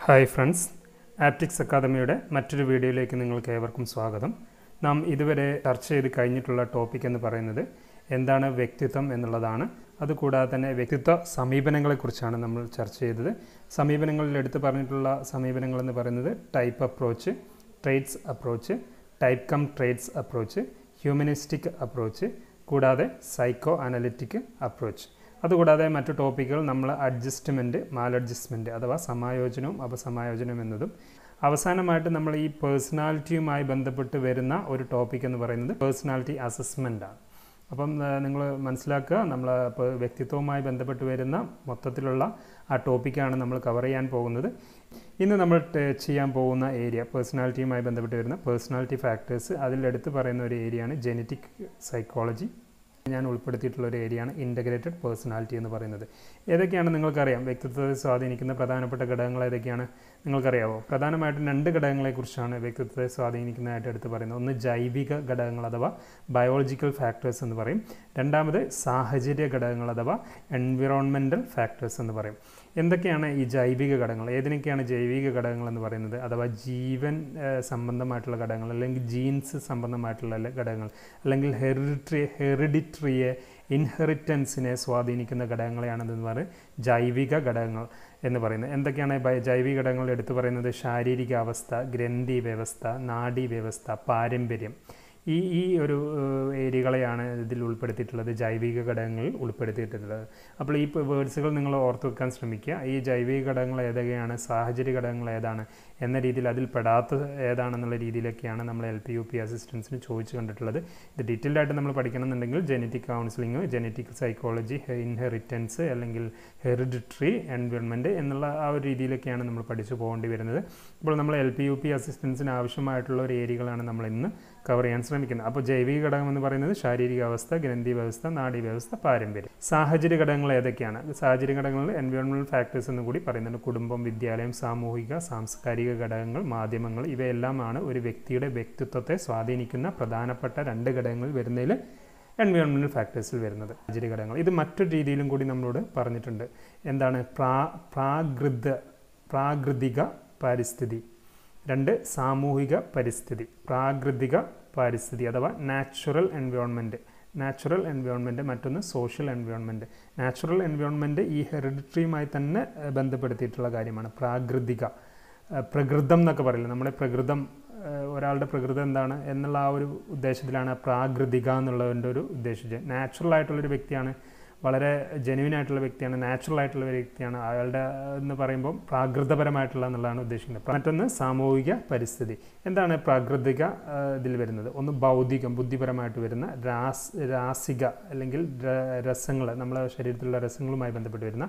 hi friends optics അക്കാദമിയുടെ മറ്റൊരു വീഡിയോയിലേക്ക് നിങ്ങൾക്ക് ഏവർക്കും സ്വാഗതം നാം ഇതുവരെ ചർച്ച ചെയ്ത് കഴിഞ്ഞിട്ടുള്ള ടോപ്പിക് എന്ന് പറയുന്നത് എന്താണ് വ്യക്തിത്വം എന്നുള്ളതാണ് അതുകൂടാതെ തന്നെ വ്യക്തിത്വ സമീപനങ്ങളെക്കുറിച്ചാണ് നമ്മൾ ചർച്ച ചെയ്തത് സമീപനങ്ങളിൽ എടുത്തു പറഞ്ഞിട്ടുള്ള സമീപനങ്ങൾ എന്ന് പറയുന്നത് type approach traits approach type cum traits approach humanistic approach കൂടാതെ സൈക്കോ അനലിറ്റിക് അപ്രോച്ച് അതുകൂടാതെ മറ്റു ടോപ്പിക്കുകൾ നമ്മൾ അഡ്ജസ്റ്റ്മെൻറ്റ് മാലഡ്ജസ്റ്റ്മെൻറ്റ് അഥവാ സമായോജനവും അപസമായോജനവും എന്നതും അവസാനമായിട്ട് നമ്മൾ ഈ പേഴ്സണാലിറ്റിയുമായി ബന്ധപ്പെട്ട് വരുന്ന ഒരു ടോപ്പിക് എന്ന് പറയുന്നത് പേഴ്സണാലിറ്റി അസസ്മെൻ്റ് ആണ് അപ്പം നിങ്ങൾ മനസ്സിലാക്കുക നമ്മൾ ഇപ്പോൾ വ്യക്തിത്വവുമായി ബന്ധപ്പെട്ട് വരുന്ന മൊത്തത്തിലുള്ള ആ ടോപ്പിക്കാണ് നമ്മൾ കവർ ചെയ്യാൻ പോകുന്നത് ഇന്ന് നമ്മൾ ചെയ്യാൻ പോകുന്ന ഏരിയ പേഴ്സണാലിറ്റിയുമായി ബന്ധപ്പെട്ട് വരുന്ന പേഴ്സണാലിറ്റി ഫാക്ടേഴ്സ് അതിൽ എടുത്ത് പറയുന്ന ഒരു ഏരിയയാണ് ജെനറ്റിക് സൈക്കോളജി ഞാൻ ഉൾപ്പെടുത്തിയിട്ടുള്ള ഒരു ഏരിയയാണ് ഇൻ്റഗ്രേറ്റഡ് പേഴ്സണാലിറ്റി എന്ന് പറയുന്നത് ഏതൊക്കെയാണ് നിങ്ങൾക്കറിയാം വ്യക്തിത്വത്തെ സ്വാധീനിക്കുന്ന പ്രധാനപ്പെട്ട ഘടകങ്ങൾ ഏതൊക്കെയാണ് നിങ്ങൾക്കറിയാവോ പ്രധാനമായിട്ടും രണ്ട് ഘടകങ്ങളെക്കുറിച്ചാണ് വ്യക്തിത്വത്തെ സ്വാധീനിക്കുന്നതായിട്ട് എടുത്ത് പറയുന്നത് ഒന്ന് ജൈവിക ഘടകങ്ങൾ അഥവാ ബയോളജിക്കൽ ഫാക്ടേഴ്സ് എന്ന് പറയും രണ്ടാമത് സാഹചര്യ ഘടകങ്ങൾ അഥവാ എൻവിറോൺമെൻറ്റൽ ഫാക്ടേഴ്സ് എന്ന് പറയും എന്തൊക്കെയാണ് ഈ ജൈവിക ഘടകങ്ങൾ ഏതിനൊക്കെയാണ് ജൈവിക ഘടകങ്ങൾ എന്ന് പറയുന്നത് അഥവാ ജീവൻ സംബന്ധമായിട്ടുള്ള ഘടകങ്ങൾ അല്ലെങ്കിൽ ജീൻസ് സംബന്ധമായിട്ടുള്ള ഘടകങ്ങൾ അല്ലെങ്കിൽ ഹെറിഡിട്രി ഹെറിഡിട്രിയെ ഇൻഹെറിറ്റൻസിനെ സ്വാധീനിക്കുന്ന ഘടകങ്ങളെയാണെന്ന് പറയുന്നത് ജൈവിക ഘടകങ്ങൾ എന്ന് പറയുന്നത് എന്തൊക്കെയാണ് ജൈവിക ഘടകങ്ങൾ എടുത്തു പറയുന്നത് ശാരീരിക അവസ്ഥ ഗ്രന്ഥി വ്യവസ്ഥ നാഡി വ്യവസ്ഥ പാരമ്പര്യം ഈ ഈ ഒരു ഏരിയകളെയാണ് ഇതിൽ ഉൾപ്പെടുത്തിയിട്ടുള്ളത് ജൈവിക ഘടകങ്ങളിൽ ഉൾപ്പെടുത്തിയിട്ടുള്ളത് അപ്പോൾ ഈ വേർഡ്സുകൾ നിങ്ങൾ ഓർത്തു വെക്കാൻ ശ്രമിക്കുക ഈ ജൈവിക ഘടകങ്ങൾ ഏതൊക്കെയാണ് സാഹചര്യ ഘടകങ്ങൾ ഏതാണ് എന്ന രീതിയിൽ അതിൽ പെടാത്ത ഏതാണെന്നുള്ള രീതിയിലൊക്കെയാണ് നമ്മൾ എൽ പി യു പി അസിസ്റ്റൻസിന് ചോദിച്ചു കണ്ടിട്ടുള്ളത് ഇത് ഡീറ്റെയിൽഡ് ആയിട്ട് നമ്മൾ പഠിക്കണമെന്നുണ്ടെങ്കിൽ genetic counselling genetic psychology inheritance അല്ലെങ്കിൽ ഹെറിഡിറ്ററി എൻവയോൺമെൻറ്റ് എന്നുള്ള ആ ഒരു രീതിയിലൊക്കെയാണ് നമ്മൾ പഠിച്ചു പോകേണ്ടി വരുന്നത് ഇപ്പോൾ നമ്മൾ എൽ പി യു പി അസിസ്റ്റൻസിന് ആവശ്യമായിട്ടുള്ള ഒരു ഏരിയകളാണ് നമ്മൾ ഇന്ന് കവർ ചെയ്യാൻ ശ്രമിക്കുന്നത് അപ്പോൾ ജൈവിക ഘടകം എന്ന് പറയുന്നത് ശാരീരിക അവസ്ഥ ഗ്രന്ഥി വ്യവസ്ഥ നാഡീ വ്യവസ്ഥ പാരമ്പര്യം സാഹചര്യ ഘടകങ്ങൾ ഏതൊക്കെയാണ് സാഹചര്യ ഘടകങ്ങൾ എൻവയോൺമെൻറ്റൽ ഫാക്ടേഴ്സ് എന്ന് കൂടി പറയുന്നുണ്ട് കുടുംബം വിദ്യാലയം സാമൂഹിക സാംസ്കാരിക ഘടകങ്ങൾ മാധ്യമങ്ങൾ ഇവയെല്ലാമാണ് ഒരു വ്യക്തിയുടെ വ്യക്തിത്വത്തെ സ്വാധീനിക്കുന്ന പ്രധാനപ്പെട്ട രണ്ട് ഘടകങ്ങൾ വരുന്നതിൽ എൻവയോൺമെൻറ്റൽ ഫാക്ടേഴ്സിൽ വരുന്നത് സാഹചര്യ ഘടകങ്ങൾ ഇത് മറ്റൊരു രീതിയിലും കൂടി നമ്മളോട് പറഞ്ഞിട്ടുണ്ട് എന്താണ് പ്രാ പ്രാകൃത പ്രാകൃതിക പാരിസ്ഥിതി രണ്ട് സാമൂഹിക പരിസ്ഥിതി പ്രാകൃതിക പരിസ്ഥിതി അഥവാ നാച്ചുറൽ എൻവയോൺമെൻറ്റ് നാച്ചുറൽ എൻവയോൺമെൻറ്റ് മറ്റൊന്ന് സോഷ്യൽ എൻവയോൺമെൻറ്റ് നാച്ചുറൽ എൻവയോൺമെൻറ്റ് ഈ ഹെറിഡിറ്ററിയുമായി തന്നെ ബന്ധപ്പെടുത്തിയിട്ടുള്ള കാര്യമാണ് പ്രാകൃതിക പ്രകൃതം എന്നൊക്കെ പറയില്ല നമ്മുടെ പ്രകൃതം ഒരാളുടെ പ്രകൃതം എന്താണ് എന്നുള്ള ആ ഒരു ഉദ്ദേശത്തിലാണ് പ്രാകൃതിക എന്നുള്ളതിൻ്റെ ഒരു ഉദ്ദേശിച്ചത് നാച്ചുറൽ ആയിട്ടുള്ളൊരു വ്യക്തിയാണ് വളരെ ജെനുവിൻ ആയിട്ടുള്ള വ്യക്തിയാണ് നാച്ചുറൽ ആയിട്ടുള്ള വ്യക്തിയാണ് അയാളുടെ എന്ന് പറയുമ്പോൾ പ്രാകൃതപരമായിട്ടുള്ള എന്നുള്ളതാണ് ഉദ്ദേശിക്കുന്നത് മറ്റൊന്ന് സാമൂഹിക പരിസ്ഥിതി എന്താണ് പ്രാകൃതിക ഇതിൽ വരുന്നത് ഒന്ന് ഭൗതികം ബുദ്ധിപരമായിട്ട് വരുന്ന രാസ് രാസിക അല്ലെങ്കിൽ രസങ്ങൾ നമ്മളെ ശരീരത്തിലുള്ള രസങ്ങളുമായി ബന്ധപ്പെട്ട് വരുന്ന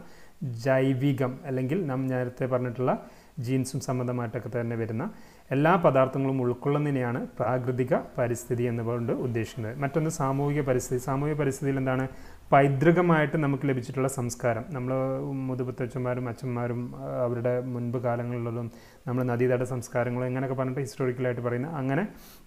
ജൈവികം അല്ലെങ്കിൽ നാം നേരത്തെ പറഞ്ഞിട്ടുള്ള ജീൻസും സംബന്ധമായിട്ടൊക്കെ തന്നെ വരുന്ന എല്ലാ പദാർത്ഥങ്ങളും ഉൾക്കൊള്ളുന്നതിനെയാണ് പ്രാകൃതിക പരിസ്ഥിതി എന്നുകൊണ്ട് ഉദ്ദേശിക്കുന്നത് മറ്റൊന്ന് സാമൂഹിക പരിസ്ഥിതി സാമൂഹിക പരിസ്ഥിതിയിൽ എന്താണ് പൈതൃകമായിട്ട് നമുക്ക് ലഭിച്ചിട്ടുള്ള സംസ്കാരം നമ്മൾ മുതുപത്തച്ഛന്മാരും അച്ഛന്മാരും അവരുടെ മുൻപ് കാലങ്ങളിലും നമ്മൾ നദീതട സംസ്കാരങ്ങളും എങ്ങനെയൊക്കെ പറഞ്ഞിട്ട് ഹിസ്റ്റോറിക്കലായിട്ട് പറയുന്ന അങ്ങനെ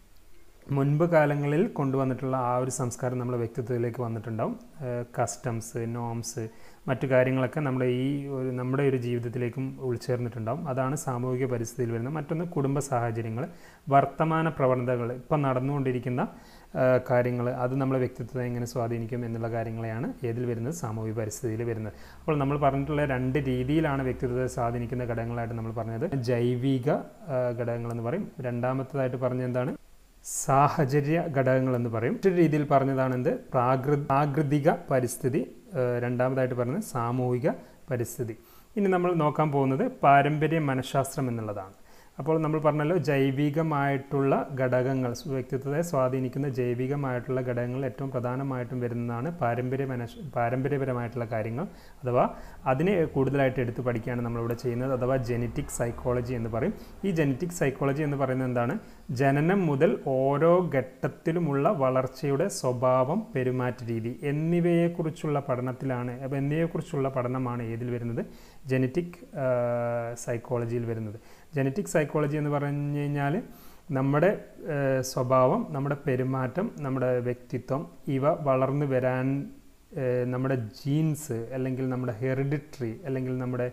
മുൻപ് കാലങ്ങളിൽ കൊണ്ടുവന്നിട്ടുള്ള ആ ഒരു സംസ്കാരം നമ്മുടെ വ്യക്തിത്വത്തിലേക്ക് വന്നിട്ടുണ്ടാവും കസ്റ്റംസ് നോംസ് മറ്റു കാര്യങ്ങളൊക്കെ നമ്മുടെ ഈ ഒരു നമ്മുടെ ഒരു ജീവിതത്തിലേക്കും ഉൾച്ചേർന്നിട്ടുണ്ടാവും അതാണ് സാമൂഹിക പരിസ്ഥിതിയിൽ വരുന്നത് മറ്റൊന്ന് കുടുംബ സാഹചര്യങ്ങൾ വർത്തമാന പ്രവണതകൾ ഇപ്പം നടന്നുകൊണ്ടിരിക്കുന്ന കാര്യങ്ങൾ അത് നമ്മളെ വ്യക്തിത്വത്തെ എങ്ങനെ സ്വാധീനിക്കും എന്നുള്ള കാര്യങ്ങളെയാണ് ഏതിൽ വരുന്നത് സാമൂഹിക പരിസ്ഥിതിയിൽ വരുന്നത് അപ്പോൾ നമ്മൾ പറഞ്ഞിട്ടുള്ള രണ്ട് രീതിയിലാണ് വ്യക്തിത്വത്തെ സ്വാധീനിക്കുന്ന ഘടകങ്ങളായിട്ട് നമ്മൾ പറഞ്ഞത് ജൈവിക ഘടകങ്ങളെന്ന് പറയും രണ്ടാമത്തേതായിട്ട് പറഞ്ഞ എന്താണ് സാഹചര്യ ഘടകങ്ങൾ എന്ന് പറയും മറ്റൊരു രീതിയിൽ പറഞ്ഞതാണ് എന്ത് പ്രാകൃ പ്രാകൃതിക പരിസ്ഥിതി രണ്ടാമതായിട്ട് പറയുന്നത് സാമൂഹിക പരിസ്ഥിതി ഇനി നമ്മൾ നോക്കാൻ പോകുന്നത് പാരമ്പര്യ മനഃശാസ്ത്രം എന്നുള്ളതാണ് അപ്പോൾ നമ്മൾ പറഞ്ഞല്ലോ ജൈവികമായിട്ടുള്ള ഘടകങ്ങൾ വ്യക്തിത്വത്തെ സ്വാധീനിക്കുന്ന ജൈവികമായിട്ടുള്ള ഘടകങ്ങൾ ഏറ്റവും പ്രധാനമായിട്ടും വരുന്നതാണ് പാരമ്പര്യ മനഃ പാരമ്പര്യപരമായിട്ടുള്ള കാര്യങ്ങൾ അഥവാ അതിനെ കൂടുതലായിട്ട് എടുത്ത് പഠിക്കുകയാണ് നമ്മളിവിടെ ചെയ്യുന്നത് അഥവാ ജെനറ്റിക് സൈക്കോളജി എന്ന് പറയും ഈ ജെനറ്റിക് സൈക്കോളജി എന്ന് പറയുന്നത് എന്താണ് ജനനം മുതൽ ഓരോ ഘട്ടത്തിലുമുള്ള വളർച്ചയുടെ സ്വഭാവം പെരുമാറ്റ രീതി എന്നിവയെക്കുറിച്ചുള്ള പഠനത്തിലാണ് അപ്പോൾ എന്നിവയെക്കുറിച്ചുള്ള പഠനമാണ് ഏതിൽ വരുന്നത് ജെനറ്റിക് സൈക്കോളജിയിൽ വരുന്നത് ജെനറ്റിക് സൈക്കോളജി എന്ന് പറഞ്ഞു കഴിഞ്ഞാൽ നമ്മുടെ സ്വഭാവം നമ്മുടെ പെരുമാറ്റം നമ്മുടെ വ്യക്തിത്വം ഇവ വളർന്നു വരാൻ നമ്മുടെ ജീൻസ് അല്ലെങ്കിൽ നമ്മുടെ ഹെറിഡിറ്ററി അല്ലെങ്കിൽ നമ്മുടെ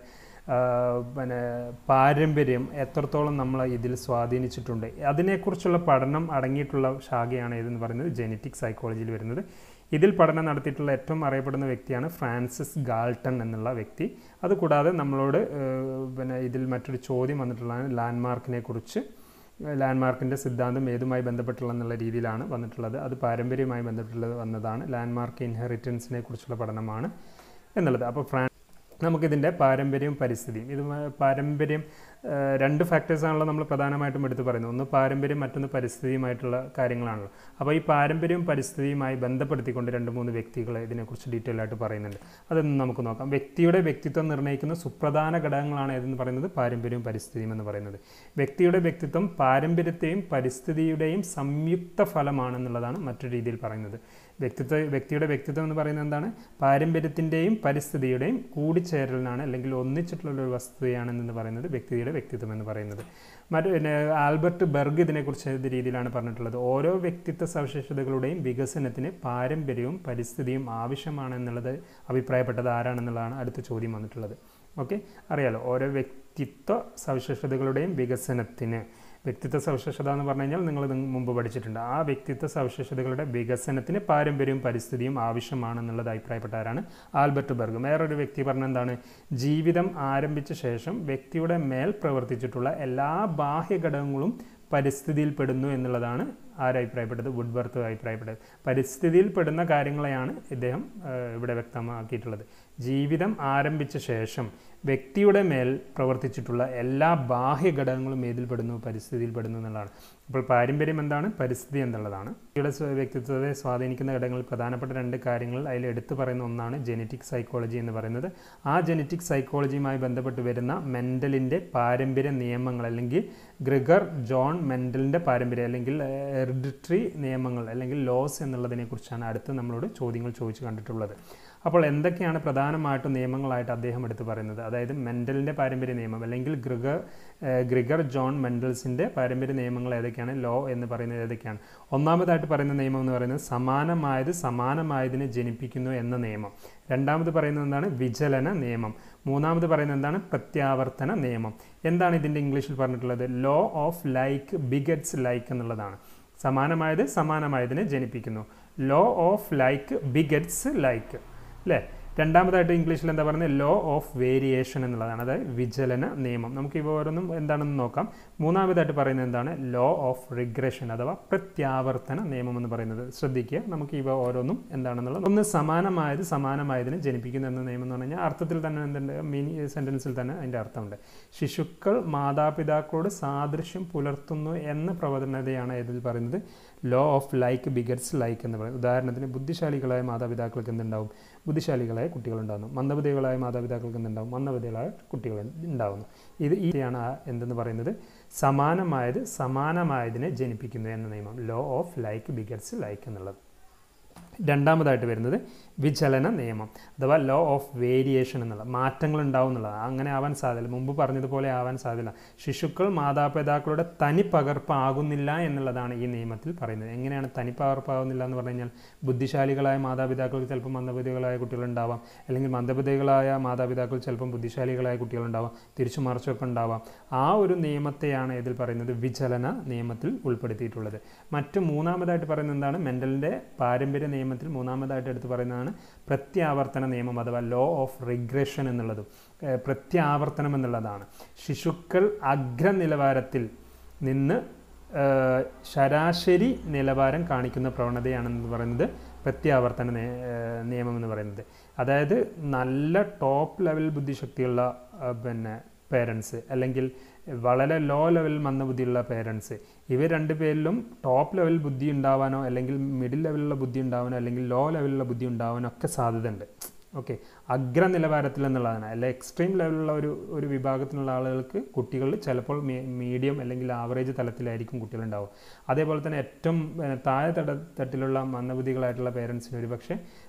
ആ, പിന്നെ പാരമ്പര്യം എത്രത്തോളം നമ്മൾ ഇതിൽ സ്വാധീനിച്ചിട്ടുണ്ട് അതിനെക്കുറിച്ചുള്ള പഠനം അടങ്ങിയിട്ടുള്ള ശാഖയാണ് ഏതെന്ന് പറയുന്നത് ജെനറ്റിക് സൈക്കോളജിയിൽ വരുന്നത് ഇതിൽ പഠനം നടത്തിയിട്ടുള്ള ഏറ്റവും അറിയപ്പെടുന്ന വ്യക്തിയാണ് ഫ്രാൻസിസ് ഗാൾട്ടൺ എന്നുള്ള വ്യക്തി അതുകൂടാതെ നമ്മളോട് ഏഹ്, പിന്നെ ഇതിൽ മറ്റൊരു ചോദ്യം വന്നിട്ടുള്ളതാണ് ലാൻഡ്മാർക്കിനെ കുറിച്ച് ലാൻഡ്മാർക്കിൻ്റെ സിദ്ധാന്തം ഏതുമായി ബന്ധപ്പെട്ടുള്ള എന്നുള്ള രീതിയിലാണ് വന്നിട്ടുള്ളത് അത് പാരമ്പര്യവുമായി ബന്ധപ്പെട്ടുള്ളത് വന്നതാണ് ലാൻഡ്മാർക്ക് ഇൻഹെറിറ്റൻസിനെ കുറിച്ചുള്ള പഠനമാണ് എന്നുള്ളത് അപ്പോൾ ഫ്രാൻ നമുക്കിതിൻ്റെ പാരമ്പര്യവും പരിസ്ഥിതിയും ഇത് മ- പാരമ്പര്യം ആ, രണ്ട് ഫാക്ടേഴ്സാണല്ലോ നമ്മൾ പ്രധാനമായിട്ടും എടുത്ത് പറയുന്നത് ഒന്ന് പാരമ്പര്യം മറ്റൊന്ന് പരിസ്ഥിതിയുമായിട്ടുള്ള കാര്യങ്ങളാണല്ലോ അപ്പോൾ ഈ പാരമ്പര്യവും പരിസ്ഥിതിയുമായി ബന്ധപ്പെടുത്തിക്കൊണ്ട് രണ്ട് മൂന്ന് വ്യക്തികളെ ഇതിനെക്കുറിച്ച് ഡീറ്റെയിൽ ആയിട്ട് പറയുന്നുണ്ട് അതൊന്ന് നമുക്ക് നോക്കാം വ്യക്തിയുടെ വ്യക്തിത്വം നിർണ്ണയിക്കുന്ന സുപ്രധാന ഘടകങ്ങളാണ് ഏതെന്ന് പറയുന്നത് പാരമ്പര്യവും പരിസ്ഥിതിയും എന്ന് പറയുന്നത് വ്യക്തിയുടെ വ്യക്തിത്വം പാരമ്പര്യത്തെയും പരിസ്ഥിതിയുടെയും സംയുക്ത ഫലമാണെന്നുള്ളതാണ് മറ്റൊരു രീതിയിൽ പറയുന്നത് വ്യക്തിത്വ വ്യക്തിയുടെ വ്യക്തിത്വം എന്ന് പറയുന്നത് എന്താണ് പാരമ്പര്യത്തിൻ്റെയും പരിസ്ഥിതിയുടെയും കൂടിച്ചേരലിനാണ് അല്ലെങ്കിൽ ഒന്നിച്ചിട്ടുള്ള ഒരു വസ്തുതയാണെന്ന് പറയുന്നത് വ്യക്തിയുടെ വ്യക്തിത്വം എന്ന് പറയുന്നത് മറ്റു പിന്നെ ആൽബർട്ട് ബർഗ് ഇതിനെക്കുറിച്ച് ഏത് രീതിയിലാണ് പറഞ്ഞിട്ടുള്ളത് ഓരോ വ്യക്തിത്വ സവിശേഷതകളുടെയും വികസനത്തിന് പാരമ്പര്യവും പരിസ്ഥിതിയും ആവശ്യമാണെന്നുള്ളത് അഭിപ്രായപ്പെട്ടത് ആരാണെന്നുള്ളതാണ് അടുത്ത ചോദ്യം വന്നിട്ടുള്ളത് ഓക്കെ അറിയാലോ ഓരോ വ്യക്തിത്വ സവിശേഷതകളുടെയും വികസനത്തിന് വ്യക്തിത്വ സവിശേഷത എന്ന് പറഞ്ഞു കഴിഞ്ഞാൽ നിങ്ങൾ ഇത് മുമ്പ് പഠിച്ചിട്ടുണ്ട് ആ വ്യക്തിത്വ സവിശേഷതകളുടെ വികസനത്തിന് പാരമ്പര്യവും പരിസ്ഥിതിയും ആവശ്യമാണെന്നുള്ളത് അഭിപ്രായപ്പെട്ട ആരാണ് ആൽബർട്ട് ബർഗ് വേറൊരു വ്യക്തി പറഞ്ഞ എന്താണ് ജീവിതം ആരംഭിച്ച ശേഷം വ്യക്തിയുടെ മേൽ പ്രവർത്തിച്ചിട്ടുള്ള എല്ലാ ബാഹ്യ ഘടകങ്ങളും പരിസ്ഥിതിയിൽ പെടുന്നു എന്നുള്ളതാണ് ആരഭിപ്രായപ്പെട്ടത് വുഡ്ബർത്ത് അഭിപ്രായപ്പെട്ടത് പരിസ്ഥിതിയിൽ പെടുന്ന കാര്യങ്ങളെയാണ് ഇദ്ദേഹം ആ, ഇവിടെ വ്യക്തമാക്കിയിട്ടുള്ളത് ജീവിതം ആരംഭിച്ച ശേഷം വ്യക്തിയുടെ മേൽ പ്രവർത്തിച്ചിട്ടുള്ള എല്ലാ ബാഹ്യ ഘടകങ്ങളും ഏതിൽ പെടുന്നു പരിസ്ഥിതിയിൽ പെടുന്നു എന്നുള്ളതാണ് അപ്പോൾ പാരമ്പര്യം എന്താണ് പരിസ്ഥിതി എന്നുള്ളതാണ് വ്യക്തിയുടെ സ്വ- വ്യക്തിത്വത്തെ സ്വാധീനിക്കുന്ന ഘടകങ്ങളിൽ പ്രധാനപ്പെട്ട രണ്ട് കാര്യങ്ങൾ അതിൽ എടുത്തു പറയുന്ന ഒന്നാണ് ജെനറ്റിക് സൈക്കോളജി എന്ന് പറയുന്നത് ആ ജെനറ്റിക് സൈക്കോളജിയുമായി ബന്ധപ്പെട്ട് വരുന്ന മെൻ്റലിൻ്റെ പാരമ്പര്യ നിയമങ്ങൾ അല്ലെങ്കിൽ ഗ്രിഗർ ജോൺ മെൻ്റലിൻ്റെ പാരമ്പര്യം അല്ലെങ്കിൽ ഹെറിഡിറ്ററി നിയമങ്ങൾ അല്ലെങ്കിൽ ലോസ് എന്നുള്ളതിനെക്കുറിച്ചാണ് അടുത്ത് നമ്മളോട് ചോദ്യങ്ങൾ ചോദിച്ചു കണ്ടിട്ടുള്ളത് അപ്പോൾ എന്തൊക്കെയാണ് പ്രധാനമായിട്ടും നിയമങ്ങളായിട്ട് അദ്ദേഹം എടുത്തു പറയുന്നത് അതായത് മെൻ്റലിൻ്റെ പാരമ്പര്യ നിയമം അല്ലെങ്കിൽ ഗ്രിഗർ ഏഹ് ഗ്രിഗർ ജോൺ മെൻഡൽസിൻ്റെ പാരമ്പര്യ നിയമങ്ങൾ ഏതൊക്കെയാണ് ലോ എന്ന് പറയുന്നത് ഏതൊക്കെയാണ് ഒന്നാമതായിട്ട് പറയുന്ന നിയമം എന്ന് പറയുന്നത് സമാനമായത് സമാനമായതിനെ ജനിപ്പിക്കുന്നു എന്ന നിയമം രണ്ടാമത് പറയുന്നത് എന്താണ് വിചലന നിയമം മൂന്നാമത് പറയുന്നത് എന്താണ് പ്രത്യാവർത്തന നിയമം എന്താണ് ഇതിൻ്റെ ഇംഗ്ലീഷിൽ പറഞ്ഞിട്ടുള്ളത് law of like begets like എന്നുള്ളതാണ് സമാനമായത് സമാനമായതിനെ ജനിപ്പിക്കുന്നു law of like begets like അല്ലേ രണ്ടാമതായിട്ട് ഇംഗ്ലീഷിൽ എന്താ പറയുന്നത് ലോ ഓഫ് വേരിയേഷൻ എന്നുള്ളതാണ് അതായത് വിചലന നിയമം നമുക്ക് ഇവ ഓരോന്നും എന്താണെന്ന് നോക്കാം മൂന്നാമതായിട്ട് പറയുന്നത് എന്താണ് ലോ ഓഫ് റിഗ്രഷൻ അഥവാ പ്രത്യാവർത്തന നിയമം എന്ന് പറയുന്നത് ശ്രദ്ധിക്കുക നമുക്ക് ഇവ ഓരോന്നും എന്താണെന്നുള്ളത് ഒന്ന് സമാനമായത് സമാനമായതിനെ ജനിപ്പിക്കുന്നു എന്ന നിയമം എന്ന് പറഞ്ഞാൽ അർത്ഥത്തിൽ തന്നെ എന്തുണ്ട് മീനി സെൻറ്റൻസിൽ തന്നെ അതിൻ്റെ അർത്ഥമുണ്ട് ശിശുക്കൾ മാതാപിതാക്കളോട് സാദൃശ്യം പുലർത്തുന്നു എന്ന പ്രവണതയാണ് ഇതിൽ പറയുന്നത് law of like begets like എന്ന് പറയുന്നത് ഉദാഹരണത്തിന് ബുദ്ധിശാലികളായ മാതാപിതാക്കൾക്ക് എന്തുണ്ടാവും ബുദ്ധിശാലികളായ കുട്ടികളുണ്ടാകുന്നു മന്ദബുദ്ധികളായ മാതാപിതാക്കൾക്ക് എന്തുണ്ടാവും മന്ദബുദ്ധികളായ കുട്ടികൾ ഉണ്ടാകുന്നു ഇത് ഈയാണ് ആ എന്തെന്ന് പറയുന്നത് സമാനമായത് സമാനമായതിനെ ജനിപ്പിക്കുന്നു എന്ന നിയമം law of like begets like എന്നുള്ളത് രണ്ടാമതായിട്ട് വരുന്നത് വിചലന നിയമം അഥവാ ലോ ഓഫ് വേരിയേഷൻ എന്നുള്ള മാറ്റങ്ങൾ ഉണ്ടാവും എന്നുള്ളത് അങ്ങനെ ആവാൻ സാധ്യത മുമ്പ് പറഞ്ഞതുപോലെ ആവാൻ സാധ്യത ശിശുക്കൾ മാതാപിതാക്കളുടെ തനി പകർപ്പാകുന്നില്ല എന്നുള്ളതാണ് ഈ നിയമത്തിൽ പറയുന്നത് എങ്ങനെയാണ് തനി പകർപ്പാകുന്നില്ല എന്ന് പറഞ്ഞു കഴിഞ്ഞാൽ ബുദ്ധിശാലികളായ മാതാപിതാക്കൾക്ക് ചിലപ്പോൾ മന്ദബുദ്ധികളായ കുട്ടികളുണ്ടാവാം അല്ലെങ്കിൽ മന്ദബുദ്ധികളായ മാതാപിതാക്കൾ ചിലപ്പം ബുദ്ധിശാലികളായ കുട്ടികളുണ്ടാവാം തിരിച്ചു മറിച്ചൊക്കെ ഉണ്ടാവാം ആ ഒരു നിയമത്തെയാണ് ഇതിൽ പറയുന്നത് വിചലന നിയമത്തിൽ ഉൾപ്പെടുത്തിയിട്ടുള്ളത് മറ്റ് മൂന്നാമതായിട്ട് പറയുന്നത് എന്താണ് മെൻ്റലിൻ്റെ പാരമ്പര്യ നിയമത്തിൽ മൂന്നാമതായിട്ട് എടുത്ത് പറയുന്നതാണ് പ്രത്യാവർത്തന നിയമം അഥവാ ലോ ഓഫ് റിഗ്രഷൻ എന്നുള്ളതും ഏഹ് പ്രത്യാവർത്തനം എന്നുള്ളതാണ് ശിശുക്കൾ അഗ്രനിലവാരത്തിൽ നിന്ന് ഏഹ് ശരാശരി നിലവാരം കാണിക്കുന്ന പ്രവണതയാണെന്ന് പറയുന്നത് പ്രത്യാവർത്തന നേ- ഏഹ് നിയമം എന്ന് പറയുന്നത് അതായത് നല്ല ടോപ്പ് ലെവൽ ബുദ്ധിശക്തിയുള്ള ഏഹ് പിന്നെ പേരൻസ് അല്ലെങ്കിൽ വളരെ ലോ ലെവൽ മന്ദബുദ്ധിയുള്ള പേരൻസ് ഇവർ രണ്ട് പേരിലും ടോപ്പ് ലെവൽ ബുദ്ധി ഉണ്ടാവാനോ അല്ലെങ്കിൽ മിഡിൽ ലെവലിലുള്ള ബുദ്ധി ഉണ്ടാവാനോ അല്ലെങ്കിൽ ലോ ലെവലിലുള്ള ബുദ്ധി ഉണ്ടാവാനോ ഒക്കെ സാധ്യതയുണ്ട് ഓക്കെ അഗ്രനിലവാരത്തിൽ എന്നുള്ളതാണ് അല്ല എക്സ്ട്രീം ലെവലിലുള്ള ഒരു ഒരു വിഭാഗത്തിലുള്ള ആളുകൾക്ക് കുട്ടികൾ ചിലപ്പോൾ മീഡിയം അല്ലെങ്കിൽ ആവറേജ് തലത്തിലായിരിക്കും കുട്ടികളുണ്ടാവും അതേപോലെ തന്നെ ഏറ്റവും ഏഹ്, താഴെ തട തട്ടിലുള്ള മന്ദബുദ്ധികളായിട്ടുള്ള പേരൻസിന് ഒരു പക്ഷേ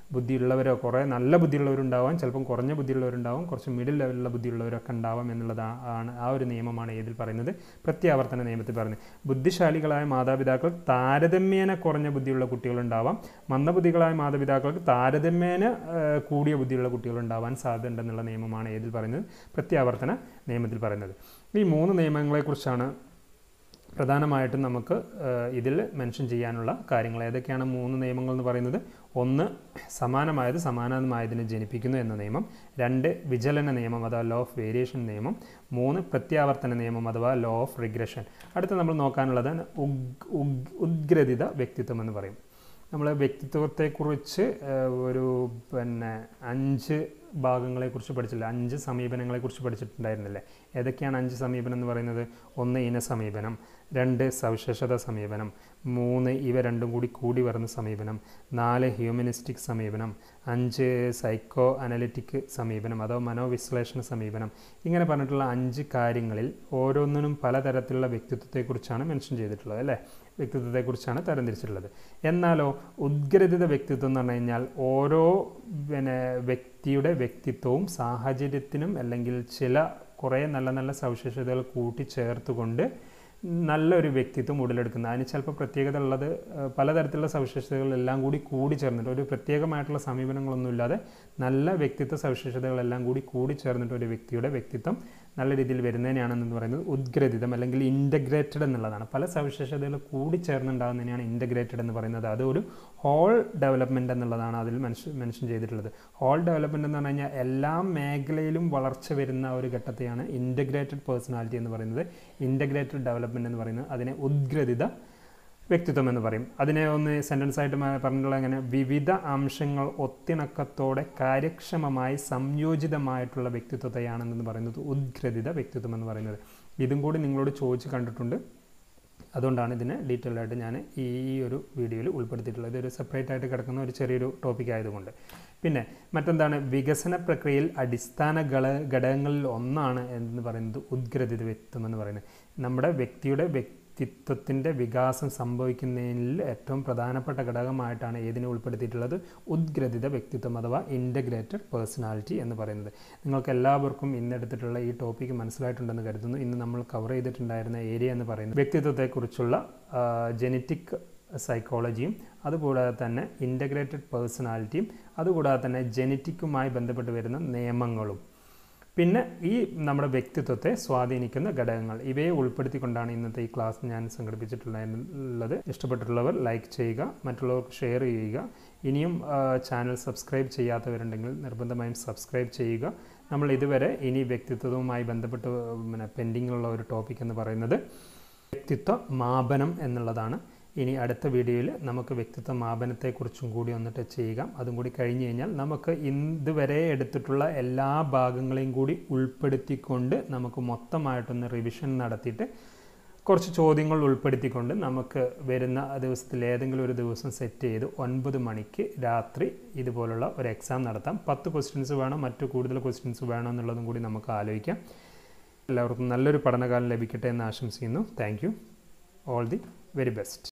ബുദ്ധിയുള്ളവരോ കുറേ നല്ല ബുദ്ധിയുള്ളവരുണ്ടാവാം ചിലപ്പം കുറഞ്ഞ ബുദ്ധിയുള്ളവരുണ്ടാവും കുറച്ച് മിഡിൽ ലെവലിലുള്ള ബുദ്ധിയുള്ളവരൊക്കെ ഉണ്ടാവാം എന്നുള്ളതാണ് ആ ഒരു നിയമമാണ് ഏതിൽ പറയുന്നത് പ്രത്യാവർത്തന നിയമത്തിൽ പറയുന്നത് ബുദ്ധിശാലികളായ മാതാപിതാക്കൾ താരതമ്യേന കുറഞ്ഞ ബുദ്ധിയുള്ള കുട്ടികളുണ്ടാവാം മന്ദബുദ്ധികളായ മാതാപിതാക്കൾക്ക് താരതമ്യേന ഏഹ്, കൂടിയ ബുദ്ധിയുള്ള കുട്ടികളുണ്ടാവാൻ സാധ്യത ഉണ്ടെന്നുള്ള നിയമമാണ് ഏതിൽ പറയുന്നത് പ്രത്യാവർത്തന നിയമത്തിൽ പറയുന്നത് ഈ മൂന്ന് നിയമങ്ങളെക്കുറിച്ചാണ് പ്രധാനമായിട്ടും നമുക്ക് ഏഹ്, ഇതിൽ മെൻഷൻ ചെയ്യാനുള്ള കാര്യങ്ങൾ ഏതൊക്കെയാണ് മൂന്ന് നിയമങ്ങൾ എന്ന് പറയുന്നത് ഒന്ന് സമാനമായത് സമാനമായതിനെ ജനിപ്പിക്കുന്നു എന്ന നിയമം രണ്ട് വിചലന നിയമം അഥവാ ലോ ഓഫ് വേരിയേഷൻ നിയമം മൂന്ന് പ്രത്യാവർത്തന നിയമം അഥവാ ലോ ഓഫ് റിഗ്രഷൻ അടുത്ത് നമ്മൾ നോക്കാനുള്ളത് ഉഗ് ഉഗ് ഉദ്ഗ്രഥിത വ്യക്തിത്വം എന്ന് പറയും നമ്മൾ വ്യക്തിത്വത്തെക്കുറിച്ച് ഏഹ്, ഒരു പിന്നെ അഞ്ച് ഭാഗങ്ങളെക്കുറിച്ച് പഠിച്ചില്ല അഞ്ച് സമീപനങ്ങളെക്കുറിച്ച് പഠിച്ചിട്ടുണ്ടായിരുന്നില്ലേ ഏതൊക്കെയാണ് അഞ്ച് സമീപനം എന്ന് പറയുന്നത് ഒന്ന് ഇന സമീപനം രണ്ട് സവിശേഷത സമീപനം മൂന്ന് ഇവ രണ്ടും കൂടി കൂടി വരുന്ന സമീപനം നാല് ഹ്യൂമനിസ്റ്റിക് സമീപനം അഞ്ച് സൈക്കോ അനലിറ്റിക് സമീപനം അഥവാ മനോവിശ്ലേഷണ സമീപനം ഇങ്ങനെ പറഞ്ഞിട്ടുള്ള അഞ്ച് കാര്യങ്ങളിൽ ഓരോന്നിനും പലതരത്തിലുള്ള വ്യക്തിത്വത്തെക്കുറിച്ചാണ് മെൻഷൻ ചെയ്തിട്ടുള്ളത് അല്ലേ വ്യക്തിത്വത്തെക്കുറിച്ചാണ് തരംതിരിച്ചിട്ടുള്ളത് എന്നാലോ ഉദ്ഗ്രഥിത വ്യക്തിത്വം എന്ന് പറഞ്ഞു കഴിഞ്ഞാൽ ഓരോ പിന്നെ വ്യക്തിയുടെ വ്യക്തിത്വവും സാഹചര്യത്തിനും അല്ലെങ്കിൽ ചില കുറേ നല്ല നല്ല സവിശേഷതകൾ കൂട്ടിച്ചേർത്തുകൊണ്ട് നല്ലൊരു വ്യക്തിത്വം ഉടലെടുക്കുന്നത് അതിന് ചിലപ്പോൾ പ്രത്യേകത ഉള്ളത് ഏഹ്, പലതരത്തിലുള്ള സവിശേഷതകളെല്ലാം കൂടി കൂടി ചേർന്നിട്ട് ഒരു പ്രത്യേകമായിട്ടുള്ള സമീപനങ്ങളൊന്നുമില്ലാതെ നല്ല വ്യക്തിത്വ സവിശേഷതകളെല്ലാം കൂടി കൂടി ചേർന്നിട്ട് ഒരു വ്യക്തിയുടെ വ്യക്തിത്വം നല്ല രീതിയിൽ വരുന്നതിനാണെന്ന് പറയുന്നത് ഉദ്ഗ്രഥിതം അല്ലെങ്കിൽ ഇൻ്റഗ്രേറ്റഡ് എന്നുള്ളതാണ് പല സവിശേഷതകൾ കൂടി ചേർന്നുണ്ടാകുന്നതിനെയാണ് ഇൻ്റഗ്രേറ്റഡ് എന്ന് പറയുന്നത് അത് ഒരു ഹോൾ ഡെവലപ്മെൻറ്റ് എന്നുള്ളതാണ് അതിൽ മെൻഷൻ മെൻഷൻ ചെയ്തിട്ടുള്ളത് ഹോൾ ഡെവലപ്മെൻറ്റ് എന്ന് പറഞ്ഞു കഴിഞ്ഞാൽ എല്ലാ മേഖലയിലും വളർച്ച വരുന്ന ഒരു ഘട്ടത്തെയാണ് ഇൻ്റഗ്രേറ്റഡ് പേഴ്സണാലിറ്റി എന്ന് പറയുന്നത് ഇൻ്റഗ്രേറ്റഡ് ഡെവലപ്മെൻറ്റ് എന്ന് പറയുന്നത് അതിനെ ഉദ്ഗ്രഥിത വ്യക്തിത്വം എന്ന് പറയും അതിനെ ഒന്ന് സെൻറ്റൻസ് ആയിട്ട് മ- പറഞ്ഞിട്ടുള്ള എങ്ങനെ വിവിധ അംശങ്ങൾ ഒത്തിണക്കത്തോടെ കാര്യക്ഷമമായി സംയോജിതമായിട്ടുള്ള വ്യക്തിത്വത്തെയാണെന്ന് പറയുന്നത് ഉദ്ഗ്രഥിത വ്യക്തിത്വം എന്ന് പറയുന്നത് ഇതും കൂടി നിങ്ങളോട് ചോദിച്ച് കണ്ടിട്ടുണ്ട് അതുകൊണ്ടാണ് ഇതിനെ ഡീറ്റെയിൽ ആയിട്ട് ഞാൻ ഈ ഒരു വീഡിയോയിൽ ഉൾപ്പെടുത്തിയിട്ടുള്ളത് ഇതൊരു സെപ്പറേറ്റ് ആയിട്ട് കിടക്കുന്ന ഒരു ചെറിയൊരു ടോപ്പിക് ആയതുകൊണ്ട് പിന്നെ മറ്റെന്താണ് വികസന പ്രക്രിയയിൽ അടിസ്ഥാന ഘട ഘടകങ്ങളിൽ ഒന്നാണ് എന്ന് പറയുന്നത് ഉദ്ഗ്രഥിത വ്യക്തിത്വം എന്ന് പറയുന്നത് നമ്മുടെ വ്യക്തിയുടെ വ്യക്തിത്വത്തിൻ്റെ വികാസം സംഭവിക്കുന്നതിൽ ഏറ്റവും പ്രധാനപ്പെട്ട ഘടകമായിട്ടാണ് ഏതിനെ ഉൾപ്പെടുത്തിയിട്ടുള്ളത് ഉദ്ഗ്രഥിത വ്യക്തിത്വം അഥവാ ഇൻ്റഗ്രേറ്റഡ് പേഴ്സണാലിറ്റി എന്ന് പറയുന്നത് നിങ്ങൾക്ക് എല്ലാവർക്കും ഇന്നെടുത്തിട്ടുള്ള ഈ ടോപ്പിക്ക് മനസ്സിലായിട്ടുണ്ടെന്ന് കരുതുന്നു ഇന്ന് നമ്മൾ കവർ ചെയ്തിട്ടുണ്ടായിരുന്ന ഏരിയ എന്ന് പറയുന്നത് വ്യക്തിത്വത്തെക്കുറിച്ചുള്ള ജനറ്റിക് സൈക്കോളജിയും അതുകൂടാതെ തന്നെ ഇൻ്റഗ്രേറ്റഡ് പേഴ്സണാലിറ്റിയും അതുകൂടാതെ തന്നെ ജനറ്റിക്കുമായി ബന്ധപ്പെട്ട് വരുന്ന നിയമങ്ങളും പിന്നെ ഈ നമ്മുടെ വ്യക്തിത്വത്തെ സ്വാധീനിക്കുന്ന ഘടകങ്ങൾ ഇവയെ ഉൾപ്പെടുത്തിക്കൊണ്ടാണ് ഇന്നത്തെ ഈ ക്ലാസ് ഞാൻ സംഘടിപ്പിച്ചിട്ടുള്ളത് ഇഷ്ടപ്പെട്ടിട്ടുള്ളവർ ലൈക്ക് ചെയ്യുക മറ്റുള്ളവർക്ക് ഷെയർ ചെയ്യുക ഇനിയും ചാനൽ സബ്സ്ക്രൈബ് ചെയ്യാത്തവരുണ്ടെങ്കിൽ നിർബന്ധമായും സബ്സ്ക്രൈബ് ചെയ്യുക നമ്മൾ ഇതുവരെ ഇനി വ്യക്തിത്വവുമായി ബന്ധപ്പെട്ട് പിന്നെ പെൻഡിങ്ങിലുള്ള ഒരു ടോപ്പിക് എന്ന് പറയുന്നത് വ്യക്തിത്വ മാപനം എന്നുള്ളതാണ് ഇനി അടുത്ത വീഡിയോയിൽ നമുക്ക് വ്യക്തിത്വ മാപനത്തെക്കുറിച്ചും കൂടി ഒന്ന് ടച്ച് ചെയ്യുക അതും കൂടി കഴിഞ്ഞ് കഴിഞ്ഞാൽ നമുക്ക് ഇതുവരെ എടുത്തിട്ടുള്ള എല്ലാ ഭാഗങ്ങളെയും കൂടി ഉൾപ്പെടുത്തിക്കൊണ്ട് നമുക്ക് മൊത്തമായിട്ടൊന്ന് റിവിഷൻ നടത്തിയിട്ട് കുറച്ച് ചോദ്യങ്ങൾ ഉൾപ്പെടുത്തിക്കൊണ്ട് നമുക്ക് വരുന്ന ദിവസത്തിൽ ഏതെങ്കിലും ഒരു ദിവസം സെറ്റ് ചെയ്ത് ഒൻപത് മണിക്ക് രാത്രി ഇതുപോലുള്ള ഒരു എക്സാം നടത്താം പത്ത് ക്വസ്റ്റ്യൻസ് വേണോ മറ്റു കൂടുതൽ ക്വസ്റ്റ്യൻസ് വേണോ എന്നുള്ളതും കൂടി നമുക്ക് ആലോചിക്കാം എല്ലാവർക്കും നല്ലൊരു പഠനകാലം ലഭിക്കട്ടെ എന്ന് ആശംസിക്കുന്നു thank you all the very best